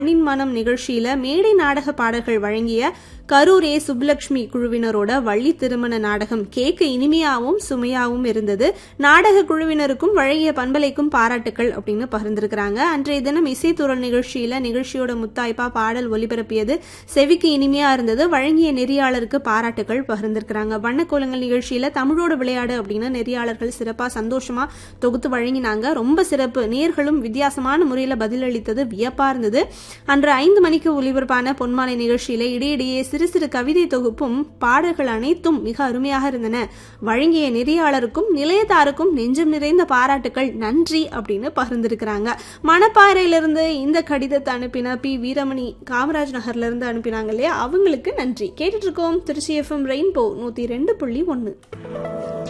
பெண்ணின் மனம் நிகழ்ச்சியில மேடை நாடக பாடல்கள் வழங்கிய கரூர் ஏ சுப்புலட்சுமி குழுவினரோட வள்ளி திருமண நாடகம் கேட்க இனிமையாவும் சுமையாவும் இருந்தது நாடக குழுவினருக்கும் வழங்கிய பண்பலைக்கும் பாராட்டுக்கள் அப்படின்னு பகிர்ந்திருக்கிறாங்க அன்றைய தினம் இசைத்துறல் நிகழ்ச்சியில நிகழ்ச்சியோட முத்தாய்ப்பா பாடல் ஒலிபரப்பியது செவிக்கு இனிமையா இருந்தது வழங்கிய நெறியாளருக்கு பாராட்டுகள் பகிர்ந்திருக்கிறாங்க வண்ணக்கோலங்கள் நிகழ்ச்சியில தமிழோட விளையாடு அப்படின்னு நெறியாளர்கள் சிறப்பா சந்தோஷமா தொகுத்து வழங்கினாங்க ரொம்ப சிறப்பு நேர்களும் வித்தியாசமான முறையில பதிலளித்தது வியப்பா இருந்தது அன்று ஐந்து மணிக்கு ஒலிபரப்பான பொன்மாலை நிகழ்ச்சியில இடையிடையே சிறு சிறு கவிதை தொகுப்பும் பாடல்கள் அனைத்தும் மிக அருமையாக இருந்தன வழங்கிய நெறியாளருக்கும் நிலையத்தாருக்கும் நெஞ்சம் நிறைந்த பாராட்டுகள் நன்றி அப்படின்னு பகிர்ந்திருக்கிறாங்க மணப்பாறையிலிருந்து இந்த கடிதத்தை அனுப்பின பி வீரமணி காமராஜ் நகர்ல இருந்து அனுப்பினாங்க இல்லையா அவங்களுக்கு நன்றி கேட்டுட்டு இருக்கோம் திருச்சி எஃப்எம் ரெயின்போ நூத்தி ரெண்டு புள்ளி ஒன்னு